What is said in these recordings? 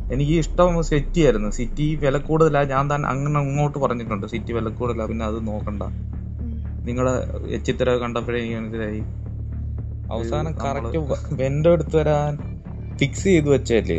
എനിക്ക് ഇഷ്ടം സിറ്റി ആയിരുന്നു സിറ്റി വില കൂടുതലാ ഞാൻ തന്നെ അങ്ങനെ അങ്ങോട്ട് പറഞ്ഞിട്ടുണ്ട് സിറ്റി വില കൂടുതലാ പിന്നെ അത് നോക്കണ്ട നിങ്ങളെ എച്ചിത്തര കണ്ടപ്പോഴേ എനിക്ക് മനസ്സിലായി അവസാനം നമ്മള് കറക്റ്റ് വെന്റെ അടുത്ത് വരാൻ ഫിക്സ് ചെയ്ത് വെച്ചല്ലേ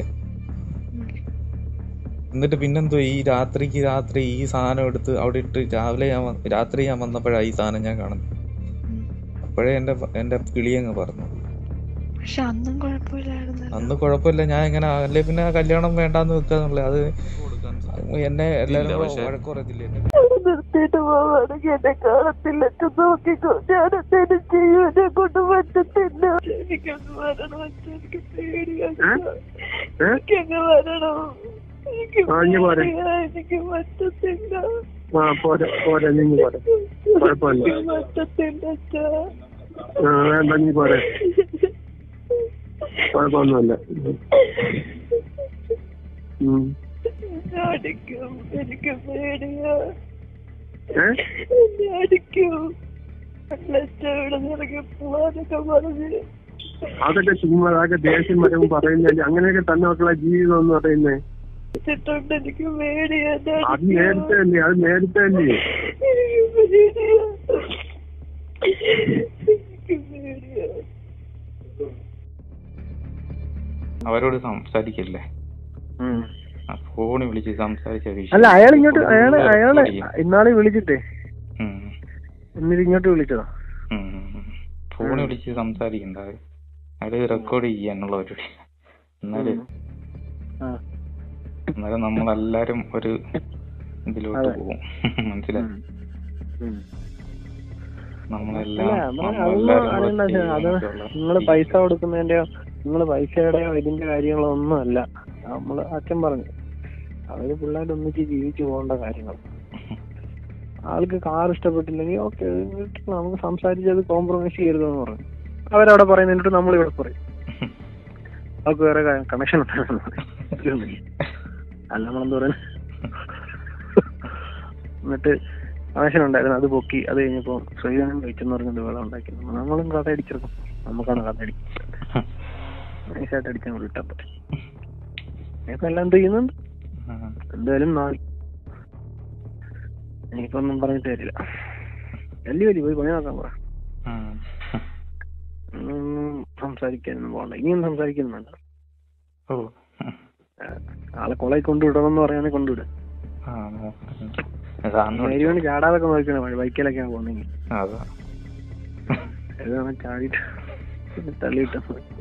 എന്നിട്ട് പിന്നെന്തോ ഈ രാത്രിക്ക് രാത്രി ഈ സാധനം എടുത്ത് അവിടെ ഇട്ട് രാവിലെ ഞാൻ വ- രാത്രി ഞാൻ വന്നപ്പോഴാ ഈ സാധനം ഞാൻ കാണുന്നത് അപ്പോഴേ എന്റെ എന്റെ കിളിയങ്ങ് പറഞ്ഞു പക്ഷെ അന്നും കുഴപ്പമില്ലായിരുന്നല്ലോ അന്ന് കുഴപ്പമില്ല ഞാൻ ഇങ്ങനെ അല്ലെ പിന്നെ കല്യാണം വേണ്ടാന്ന് വെക്കാന്നുള്ളത് അത് എന്നെ എല്ലാരും കൂടെ പക്ഷേ- വഴക്ക് പറയത്തില്ലേ എന്നെ നിർത്തിയിട്ട് പോവാണെങ്കിൽ എന്നെ കാണത്തില്ലൊക്കെ നോക്കിക്കോ ഞാൻ എന്തേലും ചെയ്യും എന്നെ കൊണ്ട് പറ്റത്തില്ല എനിക്കൊന്ന് വരണം അച്ഛാ, എനിക്ക് പേടിയാ എനിക്കങ്ങ് വരണം എനിക്ക് ആ, ഇങ്ങ് പോരെ. പേടിയാ, എനിക്ക് പറ്റത്തില്ല ആ പോരെ പോരെ നീ ഇങ്ങ് പോരെ കുഴപ്പമില്ല എനിക്ക് പറ്റത്തില്ല അച്ഛാ ആ, വേണ്ട നീ പോരെ കുഴപ്പമൊന്നുമില്ല ഉം. എന്നെ അടിക്കും എനിക്ക് പേടിയാ ഏ എന്നെ അടിക്കും അച്ഛാ ഇവിടെ ഇറങ്ങി പോവാനൊക്കെ പറഞ്ഞ് അതൊക്കെ ചുമ്മാ അതൊക്കെ ദേഷ്യം വരുമ്പോൾ പറയുന്നില്ല അങ്ങനെയൊക്കെ തന്നെ മക്കളെ ജീവിതം എന്ന് പറയുന്നേ വെച്ചിട്ടുണ്ട് എനിക്ക് പേടിയാ എന്നെ അത് അടിക്കും. നേരത്തെ അല്ലേ അത് നേരത്തെ അല്ലേ എനിക്ക് പേടിയാ എനിക്ക് പേടിയാ അവരോട് സംസാരിക്കല്ലേ ആ ഫോണിൽ വിളിച്ച് സംസാരിച്ച വിഷയം അല്ല അയാൾ ഇങ്ങോട്ട് full അയാള് അയാളെ record ചെയ്യും. ഇന്നാളെ വിളിച്ചിട്ടേ ഉം. എന്നിട്ട് ഇങ്ങോട്ട് വിളിച്ചതാ ഉം. ഫോണിൽ വിളിച്ച് സംസാരിക്കണ്ട അത് റെക്കോർഡ് ചെയ്യാനുള്ള പരിപാടി എന്നാലും ആ. എന്നാലും നമ്മളെല്ലാരും ഒരു ഇതിലോട്ട് അതെ. പോകും മനസ്സിലായി ഉം. നമ്മളെല്ലാം അല്ല, നമ്മള് നമ്മളെല്ലാരും അതൊന്നും കൂടെ അറിയണ്ട, അത് ചേർന്നിട്ടുള്ള നിങ്ങള് പൈസ കൊടുക്കുന്നതിന്റെയോ നിങ്ങള് പൈസയുടെയോ ഇതിന്റെ കാര്യങ്ങളോ ഒന്നും അല്ല നമ്മള് അച്ഛൻ പറഞ്ഞു അവര് പിള്ളേർ ഒന്നിച്ച് ജീവിച്ചു പോകേണ്ട കാര്യങ്ങൾ ആൾക്ക് കാർ ഇഷ്ടപ്പെട്ടില്ലെങ്കിൽ ഓക്കെ നമുക്ക് സംസാരിച്ചത് കോംപ്രമൈസ് ചെയ്യരുതെന്ന് പറഞ്ഞു അവരവിടെ പറയുന്നതിട്ട് നമ്മൾ ഇവിടെ പറയും അവർക്ക് വേറെ കണക്ഷൻ ഉണ്ടായിരുന്നു അല്ല നമ്മളെന്താ പറയുന്നത് എന്നിട്ട് കണക്ഷൻ ഉണ്ടായിരുന്നു അത് പൊക്കി അത് കഴിഞ്ഞപ്പോ ശ്രീധരൻ കഴിച്ചെന്ന് പറഞ്ഞത് വെള്ളം ഉണ്ടാക്കി നമ്മളും കഥ അടിച്ചെടുക്കും നമുക്കാണ് കഥ അടി നൈസായിട്ട് അടിച്ചാൽ വിട്ടാൻ പറ്റും ഇപ്പൊ എല്ലാം എന്ത് ചെയ്യുന്നുണ്ട് ഉം. എന്തായാലും നാളെ ഇനിയിപ്പോ ഒന്നും പറഞ്ഞിട്ട് തരില്ല വലിയ വലിയ പോയി പണി നോക്കാൻ പറ ഉം. ഒന്നും സംസാരിക്കാനൊന്നും പോകണ്ട ഇനിയും സംസാരിക്കുന്നുണ്ട് ഓ ആളെ കൊളയിൽ കൊണ്ടുവിടണം എന്ന് പറയാണെങ്കിൽ കൊണ്ടുവിടും ആ സാറിന് വിളിച്ചോ? വേണ്ടി ചാടാതൊക്കെ നോക്കണം ബൈക്കിലൊക്കെയാണ് പോകുന്നെങ്കിൽ അതാ ഏതാണ് ചാടിയിട്ട് തള്ളിയിട്ട്